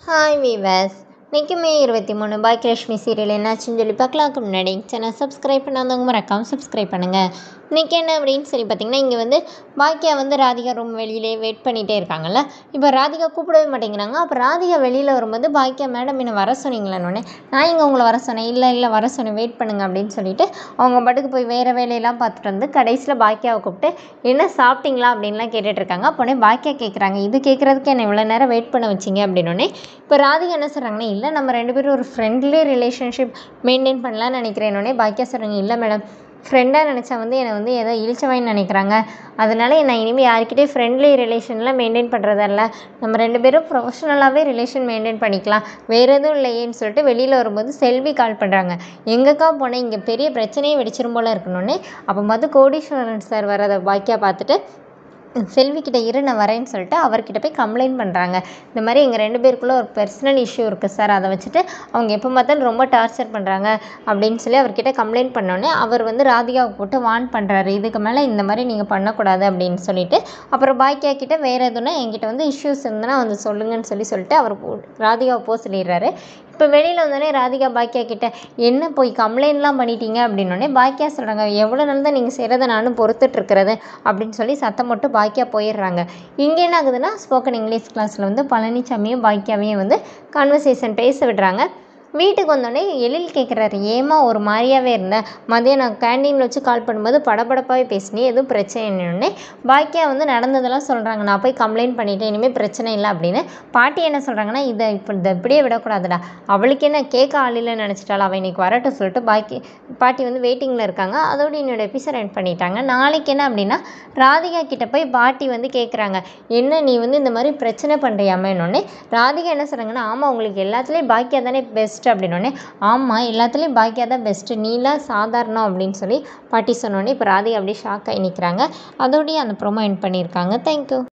hi viewers இன்றைக்கி மே இருபத்தி மூணு பாக்கியலட்சுமி சீரியல் என்னாச்சுன்னு சொல்லி பார்க்கலாக்கு முன்னாடி சேனல் சப்ஸ்கிரைப் பண்ணாதவங்க மறக்காமல் சப்ஸ்கிரைப் பண்ணுங்கள் இன்றைக்கி என்ன அப்படின்னு சொல்லி பார்த்தீங்கன்னா இங்கே வந்து பாக்கியா வந்து ராதிகா ரூம் வெளியிலே வெயிட் பண்ணிகிட்டே இருக்காங்கல்ல இப்போ ராதிகா கூப்பிடவே மாட்டேங்கிறாங்க அப்போ ராதிகா வெளியில் வரும்போது பாக்கியா மேடம் என்ன வர சொன்னீங்களான்னு நான் இங்கே உங்களை வர சொன்னேன் இல்லை இல்லை வர சொன்னேன் வெயிட் பண்ணுங்க அப்படின்னு சொல்லிட்டு அவங்க பாட்டுக்கு போய் வேறு வேலையெல்லாம் பார்த்துட்டு வந்து கடைசியில் பாக்கியாவை கூப்பிட்டு என்ன சாப்பிட்டீங்களா அப்படின்லாம் கேட்டுட்டு இருக்காங்க அப்போனே பாக்கியா கேட்குறாங்க இது கேட்குறதுக்கு என்ன இவ்வளோ நேரம் வெயிட் பண்ண வச்சிங்க அப்படின்னோடனே இப்போ ராதிகா என்ன சொல்கிறாங்கன்னா இல்லை நம்ம ரெண்டு பேரும் ஒரு ஃப்ரெண்ட்லி ரிலேஷன்ஷிப் மெயின்டைன் பண்ணலாம்னு நினைக்கிறேன்னொடனே பாக்கியா சொல்கிறாங்க இல்லை மேடம் ஃப்ரெண்டாக நினச்சா வந்து என்னை வந்து ஏதோ இழிச்சவாயின்னு நினைக்கிறாங்க அதனால நான் இனிமேல் யார்கிட்டயும் ஃப்ரெண்ட்லி ரிலேஷன்லாம் மெயின்டைன் பண்ணுறதில்ல நம்ம ரெண்டு பேரும் ப்ரொஃபஷனலாகவே ரிலேஷன் மெயின்டைன் பண்ணிக்கலாம் வேறு எதுவும் இல்லையேன்னு சொல்லிட்டு வெளியில் வரும்போது செல்வி கால் பண்ணுறாங்க எங்கக்கா போனேன் இங்கே பெரிய பிரச்சனையே வெடிச்சிரும் போல் இருக்கணுன்னே அப்போ மது கோடீஸ்வரன் சார் வரதை பாக்கியா பார்த்துட்டு செல்விக்கிட்ட இரு நான் வரேன்னு சொல்லிட்டு அவர்கிட்ட போய் கம்ப்ளைண்ட் பண்ணுறாங்க இந்த மாதிரி எங்கள் ரெண்டு பேருக்குள்ளே ஒரு பர்சனல் இஷ்யூ இருக்குது சார் அதை வச்சுட்டு அவங்க எப்போ பார்த்தாலும் ரொம்ப டார்ச்சர் பண்ணுறாங்க அப்படின்னு சொல்லி அவர்கிட்ட கம்ப்ளைண்ட் பண்ணோன்னே அவர் வந்து ராதிகாவை போட்டு வார்ன் பண்ணுறாரு இதுக்கு மேலே இந்த மாதிரி நீங்கள் பண்ணக்கூடாது அப்படின்னு சொல்லிட்டு அப்புறம் பாக்கியா கிட்ட வேறு எதுனா என்கிட்ட வந்து இஷ்யூஸ் இருந்ததுன்னா வந்து சொல்லுங்கன்னு சொல்லி சொல்லிட்டு அவர் போ- ராதிகாவை போக சொல்லிடுறாரு இப்போ வெளியில் வந்தோடனே ராதிகா பாக்கியா கிட்ட என்ன போய் கம்ப்ளைண்ட்லாம் பண்ணிட்டீங்க அப்படின்னோடனே பாக்கியா சொல்கிறாங்க எவ்வளோ நாள் தான் நீங்கள் செய்கிறத நானும் பொறுத்துட்ருக்கிறது அப்படின்னு சொல்லி சத்தம் மட்டும் பாக்கியா போயிடுறாங்க இங்கே என்ன ஆகுதுன்னா ஸ்போக்கன் இங்கிலீஷ் கிளாஸில் வந்து பழனிசாமியும் பாக்கியாவையும் வந்து கான்வர்சேஷன் பேச விடுறாங்க வீட்டுக்கு வந்தோடனே எழில் கேட்குறாரு ஏமா ஒரு மாதிரியாவே இருந்த மதியம் நான் கேண்டீனில் வச்சு கால் பண்ணும்போது படபடப்பாகவே பேசினே எதுவும் பிரச்சனை இல்லைன்னே பாக்கியா வந்து நடந்ததெல்லாம் சொல்கிறாங்க நான் போய் கம்ப்ளைண்ட் பண்ணிட்டேன் இனிமேல் பிரச்சனை இல்லை அப்படின்னு பாட்டி என்ன சொல்கிறாங்கன்னா இதை இப்போ இதை இப்படியே விடக்கூடாதுடா அவளுக்கு என்ன கேட்க ஆள் இல்லைன்னு நினச்சிட்டாள் அவள் இன்னைக்கு வரட்டும் சொல்லிட்டு பாக்கி பாட்டி வந்து வெயிட்டிங்கில் இருக்காங்க அதோடு என்னோட எபிசோட் எண்ட் பண்ணிட்டாங்க நாளைக்கு என்ன அப்படின்னா ராதிகா கிட்ட போய் பாட்டி வந்து கேட்குறாங்க என்ன நீ வந்து இந்த மாதிரி பிரச்சனை பண்ணுறியாமேன்னொடனே ராதிகா என்ன சொல்கிறாங்கன்னா ஆமாம் உங்களுக்கு எல்லாத்துலேயும் பாக்கியா தானே பெஸ்ட் அப்படின்னோடனே ஆமாம் எல்லாத்துலேயும் பாக்கியா தான் பெஸ்ட்டு நீலாம் சாதாரணம் அப்படின்னு சொல்லி பாட்டி சொன்னோடனே இப்போ ராதிகா அப்படியே ஷாக் ஆகி நிற்கிறாங்க அதோடய அந்த ப்ரோமோ எண்ட் பண்ணியிருக்காங்க தேங்க்யூ